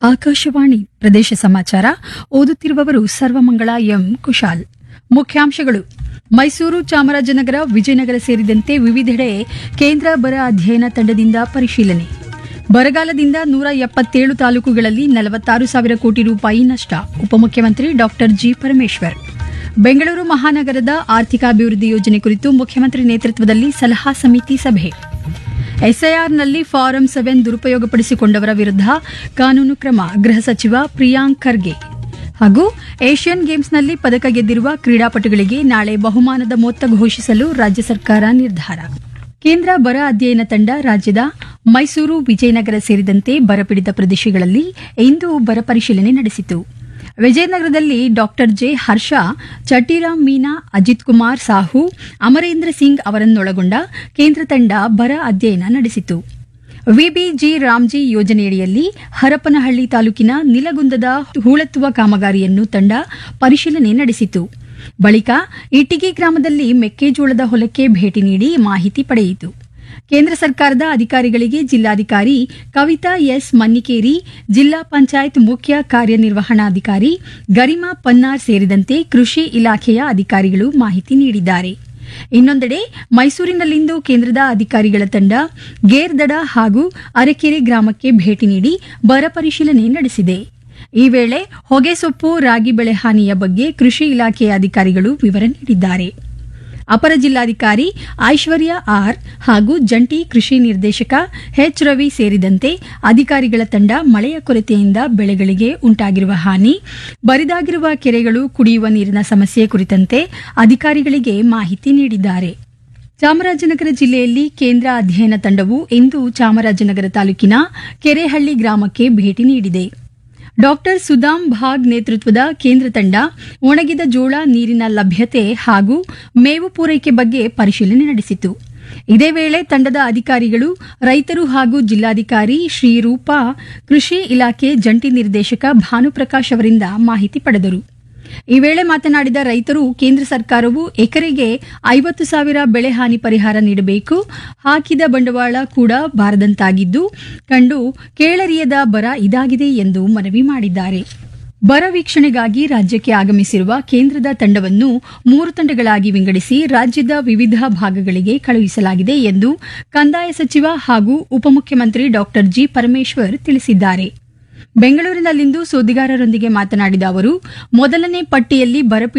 ಆಕಾಶವಾಣಿ ಪ್ರದೇಶ ಸಮಾಚಾರ ಓದುತ್ತಿರುವವರು ಸರ್ವಮಂಗಳ ಎಂ ಕುಶಾಲ್ ಮುಖ್ಯಾಂಶಗಳು ಮೈಸೂರು ಚಾಮರಾಜನಗರ ವಿಜಯನಗರ ಸೇರಿದಂತೆ ವಿವಿಧೆಡೆ ಕೇಂದ್ರ ಬರ ಅಧ್ಯಯನ ತಂಡದಿಂದ ಪರಿಶೀಲನೆ ಬರಗಾಲದಿಂದ ನೂರ ಎಪ್ಪತ್ತೇಳು ತಾಲೂಕುಗಳಲ್ಲಿ ನಲವತ್ತಾರು ಸಾವಿರ ಕೋಟಿ ರೂಪಾಯಿ ನಷ್ಟ ಉಪಮುಖ್ಯಮಂತ್ರಿ ಡಾ ಜಿ ಪರಮೇಶ್ವರ್ ಬೆಂಗಳೂರು ಮಹಾನಗರದ ಆರ್ಥಿಕಾಭಿವೃದ್ಧಿ ಯೋಜನೆ ಕುರಿತು ಮುಖ್ಯಮಂತ್ರಿ ನೇತೃತ್ವದಲ್ಲಿ ಸಲಹಾ ಸಮಿತಿ ಸಭೆ ಎಸ್ಐಆರ್ನಲ್ಲಿ ಫಾರಂ ಸೆವೆನ್ ದುರುಪಯೋಗಪಡಿಸಿಕೊಂಡವರ ವಿರುದ್ಧ ಕಾನೂನು ಕ್ರಮ ಗೃಹ ಸಚಿವ ಪ್ರಿಯಾಂಕ್ ಖರ್ಗೆ ಹಾಗೂ ಏಷ್ಯನ್ ಗೇಮ್ಸ್ನಲ್ಲಿ ಪದಕ ಗೆದ್ದಿರುವ ಕ್ರೀಡಾಪಟುಗಳಿಗೆ ನಾಳೆ ಬಹುಮಾನದ ಮೊತ್ತ ಘೋಷಿಸಲು ರಾಜ್ಯ ಸರ್ಕಾರ ನಿರ್ಧಾರ ಕೇಂದ್ರ ಬರ ಅಧ್ಯಯನ ತಂಡ ರಾಜ್ಯದ ಮೈಸೂರು ವಿಜಯನಗರ ಸೇರಿದಂತೆ ಬರಪೀಡಿತ ಪ್ರದೇಶಗಳಲ್ಲಿ ಇಂದು ಬರ ಪರಿಶೀಲನೆ ನಡೆಸಿತು ವಿಜಯನಗರದಲ್ಲಿ ಡಾಕ್ಟರ್ ಜೆ ಹರ್ಷ ಚಟಿರಾಮ್ ಮೀನಾ ಅಜಿತ್ ಕುಮಾರ್ ಸಾಹು ಅಮರೇಂದ್ರ ಸಿಂಗ್ ಅವರನ್ನೊಳಗೊಂಡ ಕೇಂದ್ರ ತಂಡ ಬರ ಅಧ್ಯಯನ ನಡೆಸಿತು ವಿಬಿಜಿ ರಾಮ್ಜಿ ಯೋಜನೆಯಡಿಯಲ್ಲಿ ಹರಪನಹಳ್ಳಿ ತಾಲೂಕಿನ ನಿಲಗುಂದದ ಹೂಳೆತ್ತುವ ಕಾಮಗಾರಿಯನ್ನು ತಂಡ ಪರಿಶೀಲನೆ ನಡೆಸಿತು ಬಳಿಕ ಇಟಿಗಿ ಗ್ರಾಮದಲ್ಲಿ ಮೆಕ್ಕೆಜೋಳದ ಹೊಲಕ್ಕೆ ಭೇಟಿ ನೀಡಿ ಮಾಹಿತಿ ಪಡೆಯಿತು ಕೇಂದ್ರ ಸರ್ಕಾರದ ಅಧಿಕಾರಿಗಳಿಗೆ ಜಿಲ್ಲಾಧಿಕಾರಿ ಕವಿತಾ ಎಸ್ ಮನ್ನಿಕೇರಿ ಜಿಲ್ಲಾ ಪಂಚಾಯತ್ ಮುಖ್ಯ ಕಾರ್ಯನಿರ್ವಹಣಾಧಿಕಾರಿ ಗರಿಮಾ ಪನ್ನಾರ್ ಸೇರಿದಂತೆ ಕೃಷಿ ಇಲಾಖೆಯ ಅಧಿಕಾರಿಗಳು ಮಾಹಿತಿ ನೀಡಿದ್ದಾರೆ ಇನ್ನೊಂದೆಡೆ ಮೈಸೂರಿನಲ್ಲಿಂದು ಕೇಂದ್ರದ ಅಧಿಕಾರಿಗಳ ತಂಡ ಗೇರ್ದಡ ಹಾಗೂ ಅರಕೆರೆ ಗ್ರಾಮಕ್ಕೆ ಭೇಟಿ ನೀಡಿ ಬರ ಪರಿಶೀಲನೆ ನಡೆಸಿದೆ ಈ ವೇಳೆ ಹೊಗೆಸೊಪ್ಪು ರಾಗಿ ಬೆಳೆ ಹಾನಿಯ ಬಗ್ಗೆ ಕೃಷಿ ಇಲಾಖೆಯ ಅಧಿಕಾರಿಗಳು ವಿವರ ನೀಡಿದ್ದಾರೆ ಅಪರ ಜಿಲ್ಲಾಧಿಕಾರಿ ಐಶ್ವರ್ಯ ಆರ್ ಹಾಗೂ ಜಂಟಿ ಕೃಷಿ ನಿರ್ದೇಶಕ ಎಚ್ ರವಿ ಸೇರಿದಂತೆ ಅಧಿಕಾರಿಗಳ ತಂಡ ಮಳೆಯ ಕೊರತೆಯಿಂದ ಬೆಳೆಗಳಿಗೆ ಉಂಟಾಗಿರುವ ಹಾನಿ ಬರಿದಾಗಿರುವ ಕೆರೆಗಳು ಕುಡಿಯುವ ನೀರಿನ ಸಮಸ್ಯೆ ಕುರಿತಂತೆ ಅಧಿಕಾರಿಗಳಿಗೆ ಮಾಹಿತಿ ನೀಡಿದ್ದಾರೆ ಚಾಮರಾಜನಗರ ಜಿಲ್ಲೆಯಲ್ಲಿ ಕೇಂದ್ರ ಅಧ್ಯಯನ ತಂಡವು ಇಂದು ಚಾಮರಾಜನಗರ ತಾಲೂಕಿನ ಕೆರೆಹಳ್ಳಿ ಗ್ರಾಮಕ್ಕೆ ಭೇಟಿ ನೀಡಿದೆ ಡಾಕ್ಟರ್ ಸುದಾಮ್ ಭಾಗ್ ನೇತೃತ್ವದ ಕೇಂದ್ರ ತಂಡ ಒಣಗಿದ ಜೋಳ ನೀರಿನ ಲಭ್ಯತೆ ಹಾಗೂ ಮೇವು ಪೂರೈಕೆ ಬಗ್ಗೆ ಪರಿಶೀಲನೆ ನಡೆಸಿತು ಇದೇ ವೇಳೆ ತಂಡದ ಅಧಿಕಾರಿಗಳು ರೈತರು ಹಾಗೂ ಜಿಲ್ಲಾಧಿಕಾರಿ ಶ್ರೀರೂಪಾ ಕೃಷಿ ಇಲಾಖೆ ಜಂಟಿ ನಿರ್ದೇಶಕ ಭಾನುಪ್ರಕಾಶ್ ಅವರಿಂದ ಮಾಹಿತಿ ಪಡೆದರು ಈ ವೇಳೆ ಮಾತನಾಡಿದ ರೈತರು ಕೇಂದ್ರ ಸರ್ಕಾರವು ಎಕರೆಗೆ ಐವತ್ತು ಸಾವಿರ ಬೆಳೆ ಹಾನಿ ಪರಿಹಾರ ನೀಡಬೇಕು ಹಾಕಿದ ಬಂಡವಾಳ ಕೂಡ ಬಾರದಂತಾಗಿದ್ದು ಕಂಡು ಕೇಳರಿಯದ ಬರ ಇದಾಗಿದೆ ಎಂದು ಮನವಿ ಮಾಡಿದ್ದಾರೆ ಬರ ವೀಕ್ಷಣೆಗಾಗಿ ರಾಜ್ಯಕ್ಕೆ ಆಗಮಿಸಿರುವ ಕೇಂದ್ರದ ತಂಡವನ್ನು ಮೂರು ತಂಡಗಳಾಗಿ ವಿಂಗಡಿಸಿ ರಾಜ್ಯದ ವಿವಿಧ ಭಾಗಗಳಿಗೆ ಕಳುಹಿಸಲಾಗಿದೆ ಎಂದು ಕಂದಾಯ ಸಚಿವ ಹಾಗೂ ಉಪಮುಖ್ಯಮಂತ್ರಿ ಡಾ ಜಿ ಪರಮೇಶ್ವರ್ ತಿಳಿಸಿದ್ದಾರೆ ಬೆಂಗಳೂರಿನಲ್ಲಿಂದು ಸುದ್ದಿಗಾರರೊಂದಿಗೆ ಮಾತನಾಡಿದ ಅವರು ಮೊದಲನೇ ಪಟ್ಟಿಯಲ್ಲಿ ಬರಪೀಡಿತ